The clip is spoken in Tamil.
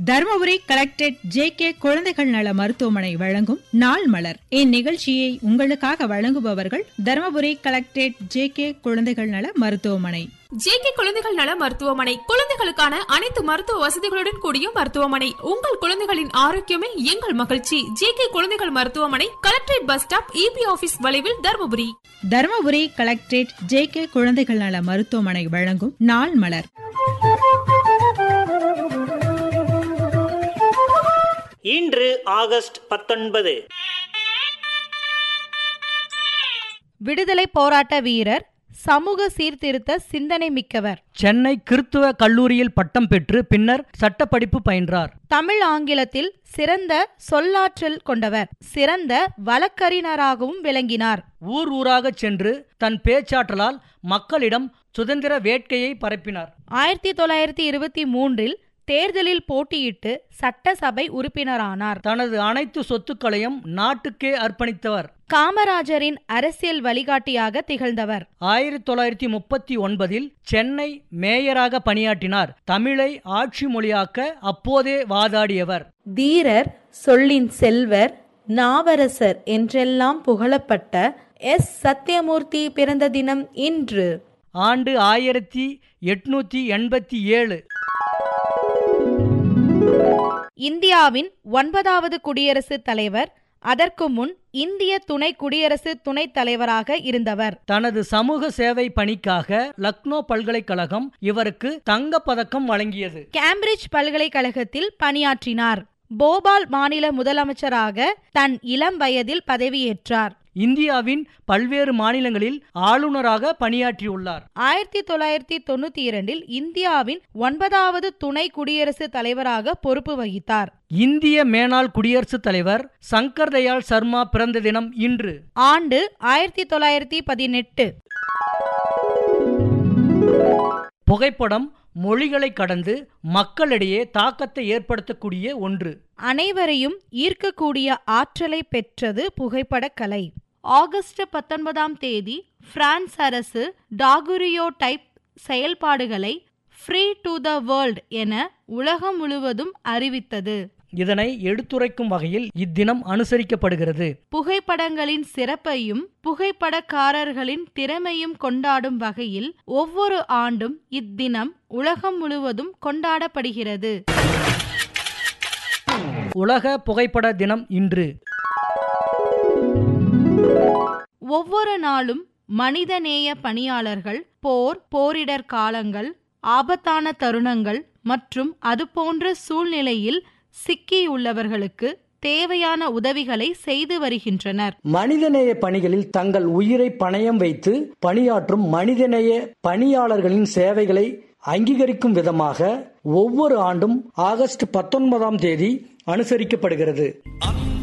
தருமபுரி கலெக்டரேட் ஜே கே குழந்தைகள் நல மருத்துவமனை வழங்கும் நாள் மலர் இந்நிகழ்ச்சியை உங்களுக்காக வழங்குபவர்கள் தருமபுரி கலெக்டரேட் ஜே கே குழந்தைகள் நல மருத்துவமனை ஜேகே குழந்தைகள் நல மருத்துவமனை குழந்தைகளுக்கான அனைத்து மருத்துவ வசதிகளுடன் கூடிய மருத்துவமனை உங்கள் குழந்தைகளின் ஆரோக்கியமே எங்கள் மகிழ்ச்சி ஜேகே குழந்தைகள் மருத்துவமனை collectorate bus stop EB office வளைவில் Dharmapuri Dharmapuri collectorate J K குழந்தைகள் நல மருத்துவமனை வழங்கும் நாள் மலர் இன்று ஆகஸ்ட் பத்தொன்பது விடுதலை போராட்ட வீரர் சமூக சீர்திருத்த சிந்தனை மிக்கவர் சென்னை கிறித்துவ கல்லூரியில் பட்டம் பெற்று பின்னர் சட்டப்படிப்பு பயின்றார் தமிழ் ஆங்கிலத்தில் சிறந்த சொல்லாற்றல் கொண்டவர் சிறந்த வழக்கறிஞராகவும் விளங்கினார் ஊர் ஊராகச் சென்று தன் பேச்சாற்றலால் மக்களிடம் சுதந்திர வேட்கையை பரப்பினார் ஆயிரத்தி தொள்ளாயிரத்தி இருபத்தி மூன்றில் தேர்தலில் போட்டியிட்டு சட்டசபை உறுப்பினரானார் தனது அனைத்து சொத்துக்களையும் நாட்டுக்கே அர்ப்பணித்தவர் காமராஜரின் அரசியல் வழிகாட்டியாக திகழ்ந்தவர் ஆயிரத்தி தொள்ளாயிரத்தி முப்பத்தி ஒன்பதில் சென்னை மேயராக பணியாற்றினார் தமிழை ஆட்சி மொழியாக்க அப்போதே வாதாடியவர் தீரர் சொல்லின் செல்வர் நாவரசர் என்றெல்லாம் புகழப்பட்ட எஸ் சத்யமூர்த்தி பிறந்த தினம் இன்று ஆண்டு ஆயிரத்தி எட்நூத்தி எண்பத்தி ஏழு இந்தியாவின் ஒன்பதாவது குடியரசுத் தலைவர் அதற்கு முன் இந்திய துணை குடியரசு துணைத் தலைவராக இருந்தவர் தனது சமூக சேவை பணிக்காக லக்னோ பல்கலைக்கழகம் இவருக்கு தங்கப் பதக்கம் வழங்கியது கேம்பிரிட்ஜ் பல்கலைக்கழகத்தில் பணியாற்றினார் போபால் மாநில முதலமைச்சராக தன் இளம் வயதில் பதவியேற்றார் இந்தியாவின் பல்வேறு மாநிலங்களில் ஆளுநராக பணியாற்றியுள்ளார் ஆயிரத்தி தொள்ளாயிரத்தி தொண்ணூத்தி இரண்டில் இந்தியாவின் ஒன்பதாவது துணை குடியரசுத் தலைவராக பொறுப்பு வகித்தார் இந்திய மேனாள் குடியரசுத் தலைவர் சங்கர் தயாள் சர்மா பிறந்த தினம் இன்று ஆண்டு ஆயிரத்தி தொள்ளாயிரத்தி பதினெட்டு புகைப்படம் மொழிகளை கடந்து மக்களிடையே தாக்கத்தை ஏற்படுத்தக்கூடிய ஒன்று அனைவரையும் ஈர்க்கக்கூடிய ஆற்றலை பெற்றது புகைப்படக் கலை ஆகஸ்ட் பத்தொன்பதாம் தேதி பிரான்ஸ் அரசு டாகுரியோ டைப் செயல்பாடுகளை ஃப்ரீ டு த வேர்ல்ட் என உலகம் முழுவதும் அறிவித்தது இதனை எடுத்துரைக்கும் வகையில் இத்தினம் அனுசரிக்கப்படுகிறது புகைப்படங்களின் சிறப்பையும் புகைப்படக்காரர்களின் திறமையும் கொண்டாடும் வகையில் ஒவ்வொரு ஆண்டும் இத்தினம் உலகம் முழுவதும் கொண்டாடப்படுகிறது உலக புகைப்பட தினம் இன்று ஒவ்வொரு நாளும் மனிதநேய பணியாளர்கள் போர் போரிடர் காலங்கள் ஆபத்தான தருணங்கள் மற்றும் அதுபோன்ற சூழ்நிலையில் சிக்கியுள்ளவர்களுக்கு தேவையான உதவிகளை செய்து வருகின்றனர் மனிதநேய பணிகளில் தங்கள் உயிரை பணயம் வைத்து பணியாற்றும் மனிதநேய பணியாளர்களின் சேவைகளை அங்கீகரிக்கும் விதமாக ஒவ்வொரு ஆண்டும் ஆகஸ்ட் பத்தொன்பதாம் தேதி அனுசரிக்கப்படுகிறது